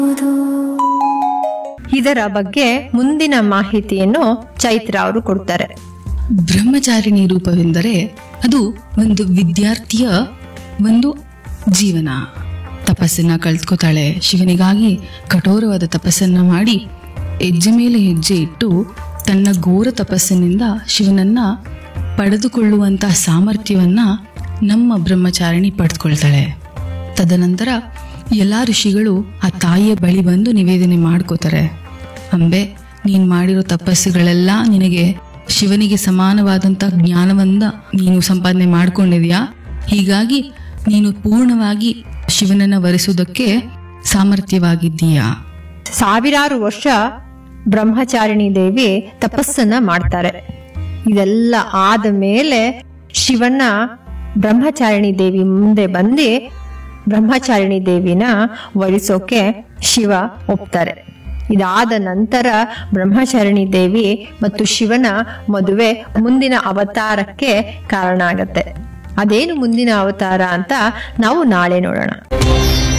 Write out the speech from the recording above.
ಇದರ ಬಗ್ಗೆ ಮುಂದಿನ ಮಾಹಿತಿಯನ್ನು ಚೈತ್ರ ಅವರು ಕೊಡ್ತಾರೆ ಬ್ರಹ್ಮಚಾರಿಣಿ ರೂಪವೆಂದರೆ ಅದು ಒಂದು ವಿದ್ಯಾರ್ಥಿಯ ಒಂದು ಜೀವನ ತಪಸ್ಸನ್ನ ಕಳ್ತ್ಕೋತಾಳೆ ಶಿವನಿಗಾಗಿ ಕಠೋರವಾದ ತಪಸ್ಸನ್ನ ಮಾಡಿ ಹೆಜ್ಜೆ ಮೇಲೆ ಹೆಜ್ಜೆ ಇಟ್ಟು ತನ್ನ ಘೋರ ತಪಸ್ಸಿನಿಂದ ಶಿವನನ್ನ ಪಡೆದುಕೊಳ್ಳುವಂತಹ ಸಾಮರ್ಥ್ಯವನ್ನ ನಮ್ಮ ಬ್ರಹ್ಮಚಾರಿಣಿ ಪಡೆದುಕೊಳ್ತಾಳೆ ತದನಂತರ ಎಲ್ಲ ಋಷಿಗಳು ಆ ತಾಯಿಯ ಬಳಿ ಬಂದು ನಿವೇದನೆ ಮಾಡ್ಕೋತಾರೆ ಅಂಬೆ ನೀನ್ ಮಾಡಿರೋ ತಪಸ್ಸುಗಳೆಲ್ಲ ನಿನಗೆ ಶಿವನಿಗೆ ಸಮಾನವಾದಂತ ಜ್ಞಾನವನ್ನ ನೀನು ಸಂಪಾದನೆ ಮಾಡ್ಕೊಂಡಿದ್ಯಾ ಹೀಗಾಗಿ ನೀನು ಪೂರ್ಣವಾಗಿ ಶಿವನನ್ನ ವರಿಸುವುದಕ್ಕೆ ಸಾಮರ್ಥ್ಯವಾಗಿದ್ದೀಯಾ ಸಾವಿರಾರು ವರ್ಷ ಬ್ರಹ್ಮಚಾರಿಣಿ ದೇವಿ ತಪಸ್ಸನ್ನ ಮಾಡ್ತಾರೆ ಇದೆಲ್ಲ ಆದ ಮೇಲೆ ಶಿವನ ಬ್ರಹ್ಮಚಾರಿಣಿ ದೇವಿ ಮುಂದೆ ಬಂದು ಬ್ರಹ್ಮಚಾರಿಣಿ ದೇವಿನ ವರಿಸೋಕೆ ಶಿವ ಒಪ್ತಾರೆ ಇದಾದ ನಂತರ ಬ್ರಹ್ಮಚಾರಿಣಿ ದೇವಿ ಮತ್ತು ಶಿವನ ಮದುವೆ ಮುಂದಿನ ಅವತಾರಕ್ಕೆ ಕಾರಣ ಆಗತ್ತೆ ಅದೇನು ಮುಂದಿನ ಅವತಾರ ಅಂತ ನಾವು ನಾಳೆ ನೋಡೋಣ